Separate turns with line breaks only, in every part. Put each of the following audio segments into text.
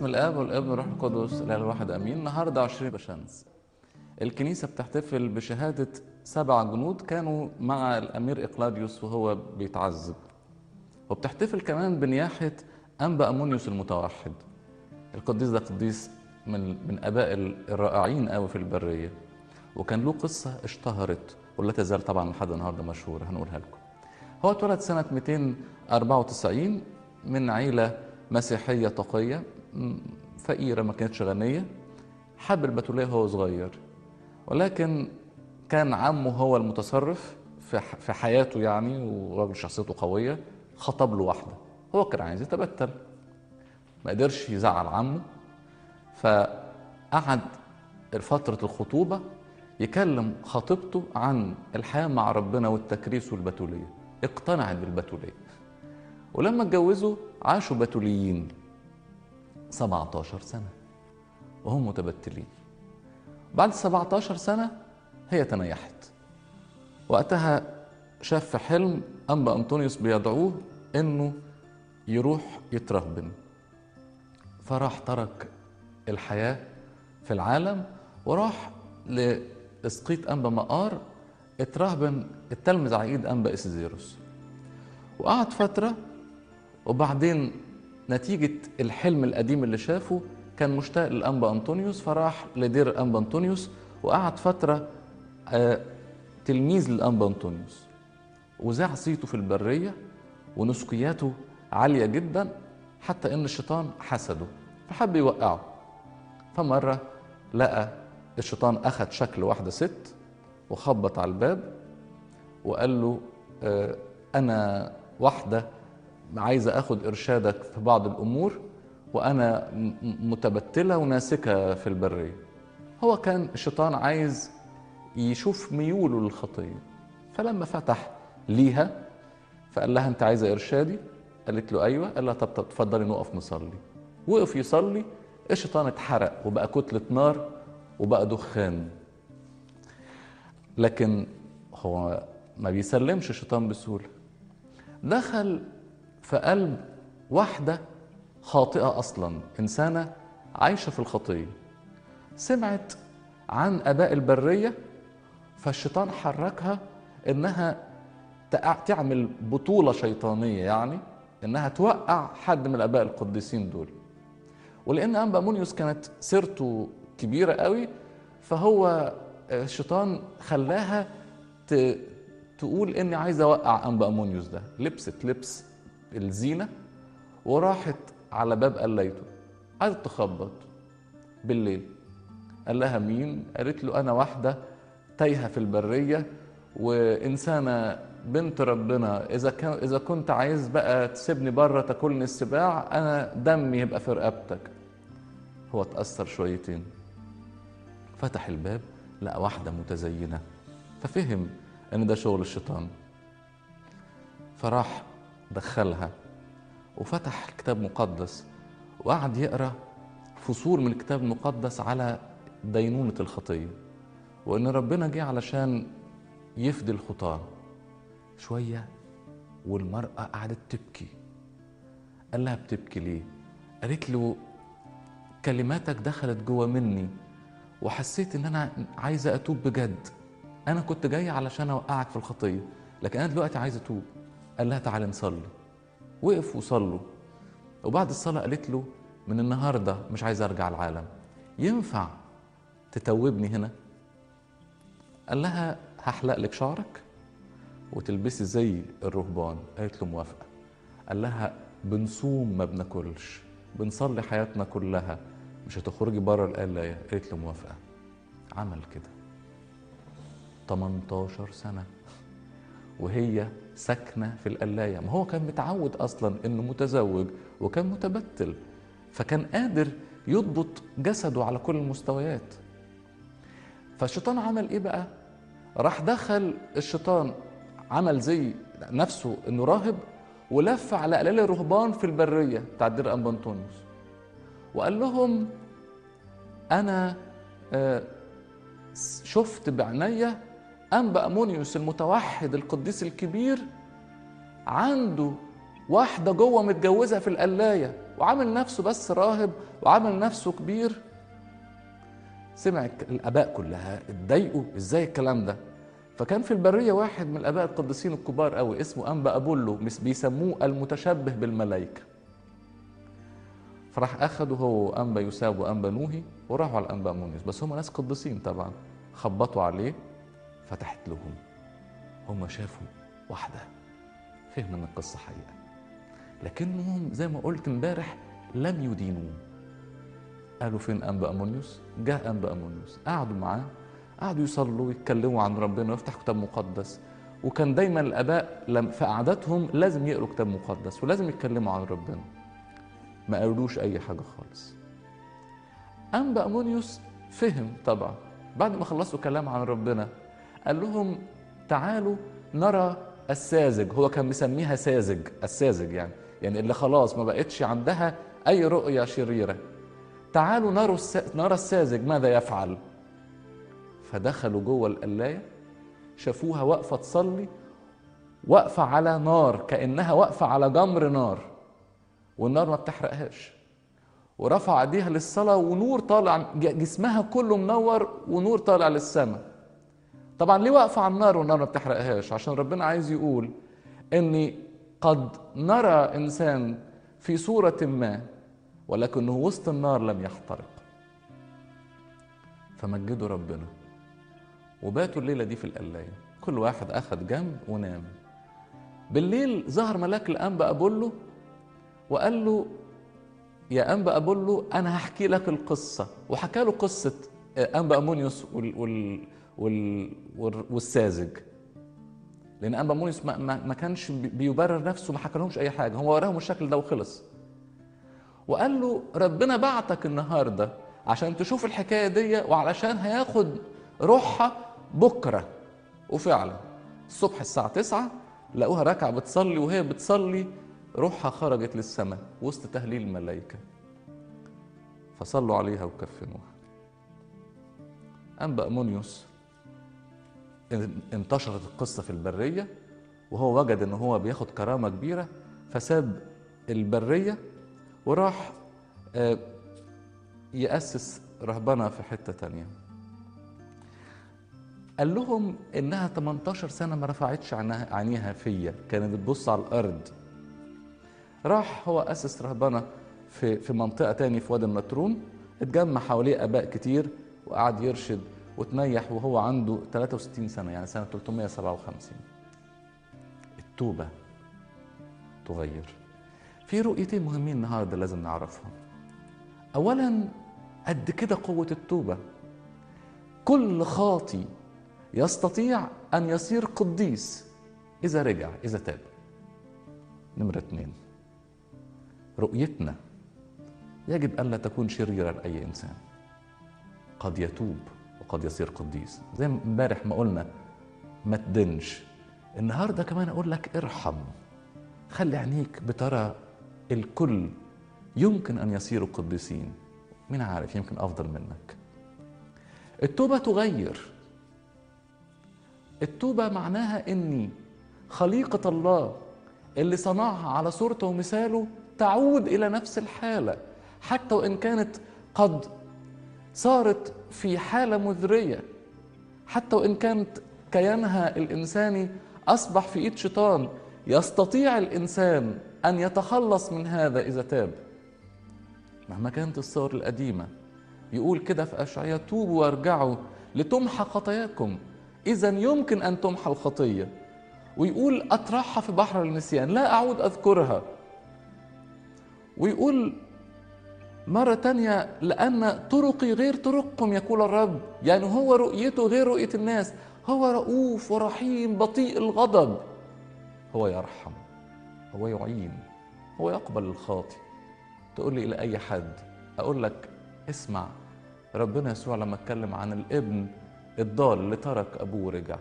باسم الاب والابن والروح القدس الاله الواحد امين النهارده 20 بشمس الكنيسه بتحتفل بشهاده سبع جنود كانوا مع الامير اقلاديوس وهو بيتعذب وبتحتفل كمان بنياحه انبا امونيوس المتوحد القديس ده قديس من من اباء الرائعين قوي في البريه وكان له قصه اشتهرت ولا تزال طبعا لحد النهارده مشهوره هنقولها لكم هو اتولد سنه 294 من عيله مسيحيه تقيه م- فقيره ما كانتش غنيه حب البتوليه وهو صغير ولكن كان عمه هو المتصرف في ح- في حياته يعني وراجل شخصيته قويه خطب له واحده هو كان عايز يتبتل ما قدرش يزعل عمه فقعد فترة الخطوبة يكلم خطيبته عن الحياة مع ربنا والتكريس والبتولية اقتنعت بالبتولية ولما اتجوزوا عاشوا بتوليين 17 سنة وهم متبتلين بعد 17 سنة هي تنيحت وقتها شاف في حلم أنبا أنطونيوس بيدعوه إنه يروح يترهبن فراح ترك الحياة في العالم وراح لإسقيط أنبا مقار اترهبن التلمذ على إيد أنبا إسيزيروس وقعد فترة وبعدين نتيجة الحلم القديم اللي شافه كان مشتاق لأنبا أنطونيوس فراح لدير أنبا أنطونيوس وقعد فترة آه، تلميذ لأنبا أنطونيوس وذاع صيته في البرية ونسكياته عالية جدا حتى إن الشيطان حسده فحب يوقعه فمرة لقى الشيطان أخذ شكل واحدة ست وخبط على الباب وقال له آه، أنا واحدة عايزة أخد إرشادك في بعض الأمور وأنا م- م- متبتلة وناسكة في البرية هو كان الشيطان عايز يشوف ميوله للخطية فلما فتح ليها فقال لها أنت عايزة إرشادي قالت له أيوة قال لها طب طب اتفضلي نقف نصلي وقف يصلي الشيطان اتحرق وبقى كتلة نار وبقى دخان لكن هو ما بيسلمش الشيطان بسهولة دخل في قلب واحدة خاطئة أصلا إنسانة عايشة في الخطية سمعت عن آباء البرية فالشيطان حركها إنها تع- تعمل بطولة شيطانية يعني إنها توقع حد من الآباء القديسين دول ولأن أنبا مونيوس كانت سيرته كبيرة قوي فهو الشيطان خلاها ت... تقول إني عايزة أوقع أنبا أمونيوس ده لبست لبس الزينة وراحت على باب قليته قعدت تخبط بالليل قال لها مين؟ قالت له أنا واحدة تايهة في البرية وإنسانة بنت ربنا إذا كان إذا كنت عايز بقى تسيبني بره تاكلني السباع أنا دمي يبقى في رقبتك هو اتأثر شويتين فتح الباب لقى واحدة متزينة ففهم إن ده شغل الشيطان فراح دخلها وفتح كتاب مقدس وقعد يقرا فصول من الكتاب المقدس على دينونة الخطية وإن ربنا جه علشان يفدي الخطاة شوية والمرأة قعدت تبكي قال لها بتبكي ليه؟ قالت له كلماتك دخلت جوه مني وحسيت ان انا عايزه اتوب بجد انا كنت جاي علشان اوقعك في الخطيه لكن انا دلوقتي عايز اتوب قال لها تعالى نصلي وقف وصلوا وبعد الصلاه قالت له من النهارده مش عايز ارجع العالم ينفع تتوبني هنا قال لها هحلق لك شعرك وتلبسي زي الرهبان قالت له موافقه قال لها بنصوم ما بناكلش بنصلي حياتنا كلها مش هتخرجي بره الآية قالت له موافقة عمل كده 18 سنة وهي ساكنة في القلاية ما هو كان متعود أصلا إنه متزوج وكان متبتل فكان قادر يضبط جسده على كل المستويات فالشيطان عمل إيه بقى؟ راح دخل الشيطان عمل زي نفسه إنه راهب ولف على قلال الرهبان في البرية بتاع دير أنبا أنطونيوس وقال لهم أنا آه، شفت بعناية أنبا أمونيوس المتوحد القديس الكبير عنده واحدة جوه متجوزة في القلاية وعامل نفسه بس راهب وعامل نفسه كبير سمع الآباء كلها اتضايقوا ازاي الكلام ده فكان في البرية واحد من الآباء القديسين الكبار قوي اسمه أنبا أبولو بيسموه المتشبه بالملائكة فراح أخده هو أنبا يساب وأنبا نوهي وراحوا على الأنبا مونيس بس هم ناس قديسين طبعا خبطوا عليه فتحت لهم هم شافوا واحدة فهم ان القصة حقيقة لكنهم زي ما قلت امبارح لم يدينوه قالوا فين أنبا أمونيوس جاء أنبا أمونيوس قعدوا معاه قعدوا يصلوا ويتكلموا عن ربنا ويفتح كتاب مقدس وكان دايما الآباء لم في قعداتهم لازم يقروا كتاب مقدس ولازم يتكلموا عن ربنا ما قالوش أي حاجة خالص أنبا أمونيوس فهم طبعا بعد ما خلصوا كلام عن ربنا قال لهم تعالوا نرى الساذج هو كان مسميها ساذج الساذج يعني يعني اللي خلاص ما بقتش عندها أي رؤية شريرة تعالوا نرى نرى الساذج ماذا يفعل فدخلوا جوه القلاية شافوها واقفة تصلي واقفة على نار كأنها واقفة على جمر نار والنار ما بتحرقهاش ورفع ايديها للصلاة ونور طالع جسمها كله منور ونور طالع للسماء طبعا ليه واقفة على النار والنار ما بتحرقهاش عشان ربنا عايز يقول اني قد نرى انسان في صورة ما ولكنه وسط النار لم يحترق فمجدوا ربنا وباتوا الليلة دي في القلاية كل واحد أخذ جنب ونام بالليل ظهر ملاك الأنبا أبولو وقال له يا أنبا أبولو أنا هحكي لك القصة وحكى له قصة أنبا أمونيوس وال وال وال والساذج لأن أنبا أمونيوس ما, ما, ما كانش بيبرر نفسه ما حكى لهمش أي حاجة هو وراهم الشكل ده وخلص وقال له ربنا بعتك النهاردة عشان تشوف الحكاية دي وعلشان هياخد روحها بكرة وفعلا الصبح الساعة تسعة لقوها راكعة بتصلي وهي بتصلي روحها خرجت للسماء وسط تهليل الملائكة فصلوا عليها وكفنوها أنبا أمونيوس انتشرت القصة في البرية وهو وجد ان هو بياخد كرامة كبيرة فساب البرية وراح يأسس رهبنة في حتة تانية قال لهم انها 18 سنة ما رفعتش عينيها فيا كانت بتبص على الارض راح هو أسس رهبنة في في منطقة تاني في وادي النطرون اتجمع حواليه آباء كتير وقعد يرشد وتنيح وهو عنده 63 سنة يعني سنة 357 التوبة تغير في رؤيتين مهمين النهاردة لازم نعرفهم أولا قد كده قوة التوبة كل خاطي يستطيع أن يصير قديس إذا رجع إذا تاب نمرة اتنين رؤيتنا يجب ألا تكون شريرة لأي إنسان قد يتوب وقد يصير قديس زي امبارح ما قلنا ما تدنش النهاردة كمان أقول لك ارحم خلي عينيك بترى الكل يمكن أن يصيروا قديسين مين عارف يمكن أفضل منك التوبة تغير التوبة معناها إني خليقة الله اللي صنعها على صورته ومثاله تعود الى نفس الحاله حتى وان كانت قد صارت في حاله مذريه حتى وان كانت كيانها الانساني اصبح في ايد شيطان يستطيع الانسان ان يتخلص من هذا اذا تاب مهما كانت الصور القديمه يقول كده في اشعياء توبوا وارجعوا لتمحى خطاياكم اذا يمكن ان تمحى الخطيه ويقول اطرحها في بحر النسيان لا اعود اذكرها ويقول مرة تانية لأن طرقي غير طرقكم يقول الرب يعني هو رؤيته غير رؤية الناس هو رؤوف ورحيم بطيء الغضب هو يرحم هو يعين هو يقبل الخاطي تقول لي إلى أي حد أقول لك اسمع ربنا يسوع لما اتكلم عن الابن الضال اللي ترك أبوه ورجع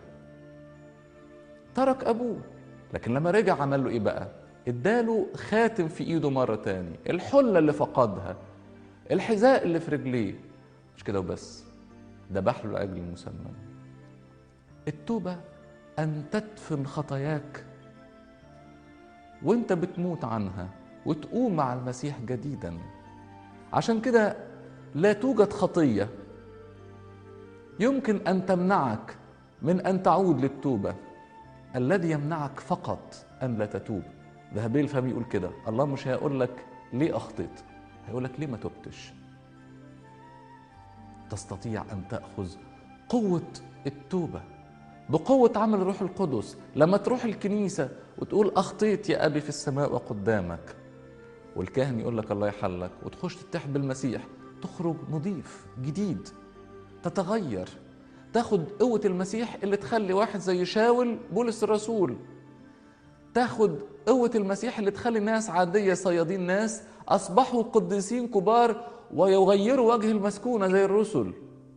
ترك أبوه لكن لما رجع عمل له إيه بقى؟ اداله خاتم في ايده مرة تاني الحلة اللي فقدها الحذاء اللي في رجليه مش كده وبس ذبح له العجل المسمن التوبة أن تدفن خطاياك وانت بتموت عنها وتقوم مع المسيح جديدا عشان كده لا توجد خطيه يمكن ان تمنعك من ان تعود للتوبه الذي يمنعك فقط ان لا تتوب ذهبي الفهم يقول كده الله مش هيقول لك ليه اخطيت هيقول لك ليه ما تبتش تستطيع ان تاخذ قوه التوبه بقوه عمل الروح القدس لما تروح الكنيسه وتقول اخطيت يا ابي في السماء وقدامك والكاهن يقول لك الله يحلك وتخش تتحد بالمسيح تخرج نظيف جديد تتغير تاخد قوة المسيح اللي تخلي واحد زي شاول بولس الرسول تاخد قوة المسيح اللي تخلي ناس عادية صيادين ناس أصبحوا قديسين كبار ويغيروا وجه المسكونة زي الرسل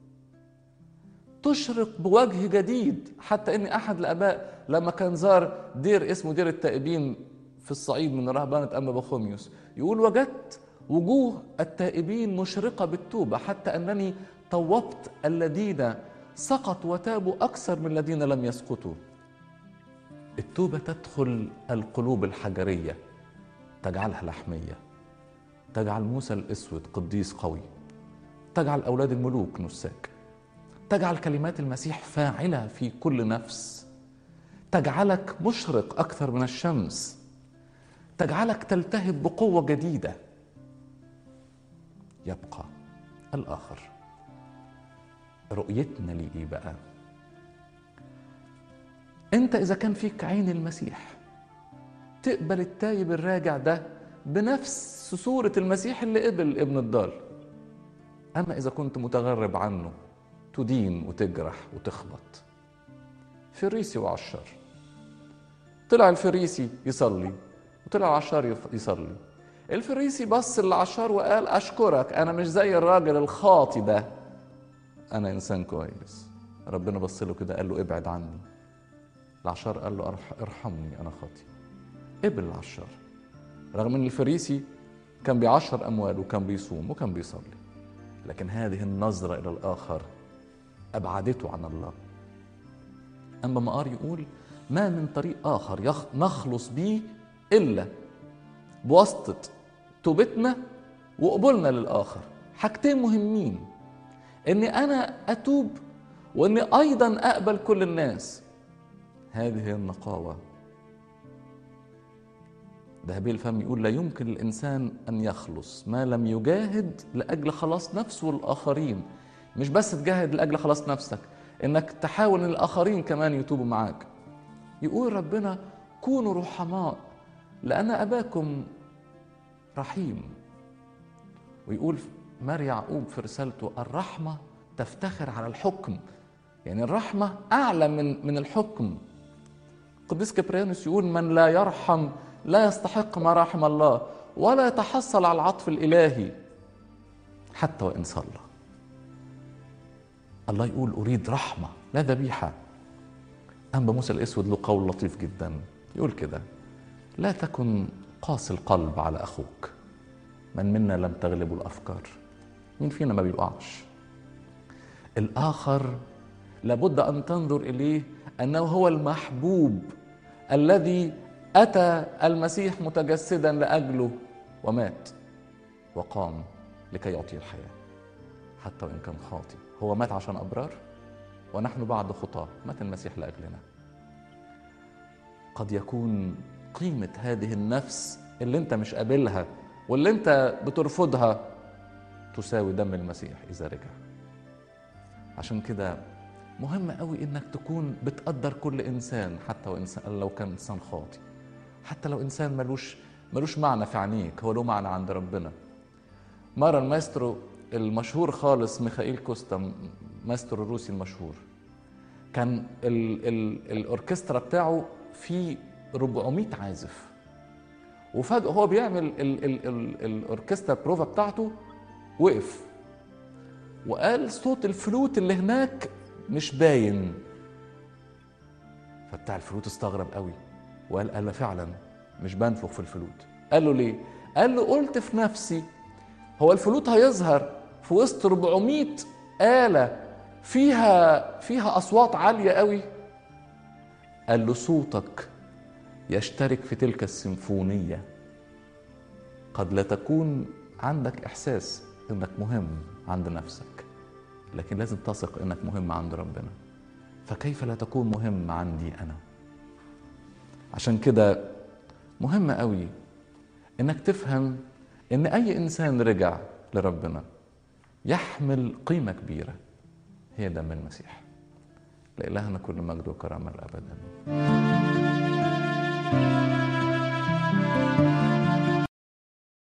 تشرق بوجه جديد حتى ان احد الاباء لما كان زار دير اسمه دير التائبين في الصعيد من رهبانه اما بخوميوس يقول وجدت وجوه التائبين مشرقه بالتوبه حتى انني طوبت الذين سقطوا وتابوا اكثر من الذين لم يسقطوا التوبه تدخل القلوب الحجريه تجعلها لحميه تجعل موسى الاسود قديس قوي تجعل اولاد الملوك نساك تجعل كلمات المسيح فاعله في كل نفس تجعلك مشرق اكثر من الشمس تجعلك تلتهب بقوه جديده يبقى الاخر رؤيتنا ليه ايه بقى انت اذا كان فيك عين المسيح تقبل التايب الراجع ده بنفس صورة المسيح اللي قبل ابن الضال أما إذا كنت متغرب عنه تدين وتجرح وتخبط فريسي وعشار طلع الفريسي يصلي وطلع العشار يصلي الفريسي بص للعشار وقال أشكرك أنا مش زي الراجل الخاطي ده أنا إنسان كويس ربنا بص له كده قال له ابعد عني العشار قال له ارحمني أنا خاطي قبل العشار رغم ان الفريسي كان بيعشر اموال وكان بيصوم وكان بيصلي لكن هذه النظره الى الاخر ابعدته عن الله اما مقار يقول ما من طريق اخر نخلص به الا بواسطه توبتنا وقبولنا للاخر حاجتين مهمين اني انا اتوب واني ايضا اقبل كل الناس هذه هي النقاوه ذهبي الفم يقول لا يمكن الإنسان أن يخلص ما لم يجاهد لأجل خلاص نفسه والآخرين مش بس تجاهد لأجل خلاص نفسك إنك تحاول إن الآخرين كمان يتوبوا معاك يقول ربنا كونوا رحماء لأن أباكم رحيم ويقول مار يعقوب في رسالته الرحمة تفتخر على الحكم يعني الرحمة أعلى من من الحكم قديس كبريانوس يقول من لا يرحم لا يستحق ما رحم الله ولا يتحصل على العطف الالهي حتى وان صلى الله يقول اريد رحمه لا ذبيحه اما موسى الاسود له قول لطيف جدا يقول كده لا تكن قاسي القلب على اخوك من منا لم تغلبه الافكار مين فينا ما بيقعش الاخر لابد ان تنظر اليه انه هو المحبوب الذي أتى المسيح متجسدا لأجله ومات وقام لكي يعطيه الحياة حتى وإن كان خاطي هو مات عشان أبرار ونحن بعد خطاة مات المسيح لأجلنا قد يكون قيمة هذه النفس اللي انت مش قابلها واللي انت بترفضها تساوي دم المسيح إذا رجع عشان كده مهم قوي انك تكون بتقدر كل انسان حتى وإنسان لو كان انسان خاطئ حتى لو انسان ملوش ملوش معنى في عينيك هو له معنى عند ربنا مره المايسترو المشهور خالص ميخائيل كوستا مايسترو الروسي المشهور كان ال ال الاوركسترا بتاعه فيه 400 عازف وفجاه هو بيعمل ال ال ال الاوركسترا بروفا بتاعته وقف وقال صوت الفلوت اللي هناك مش باين فبتاع الفلوت استغرب قوي وقال قال فعلا مش بنفخ في الفلوت قال له ليه قال له قلت في نفسي هو الفلوت هيظهر في وسط 400 آلة فيها فيها أصوات عالية قوي قال له صوتك يشترك في تلك السيمفونيه قد لا تكون عندك احساس انك مهم عند نفسك لكن لازم تثق انك مهم عند ربنا فكيف لا تكون مهم عندي انا عشان كده مهم قوي انك تفهم ان اي انسان رجع لربنا يحمل قيمه كبيره هي دم المسيح لإلهنا كل مجد وكرامه الابد امين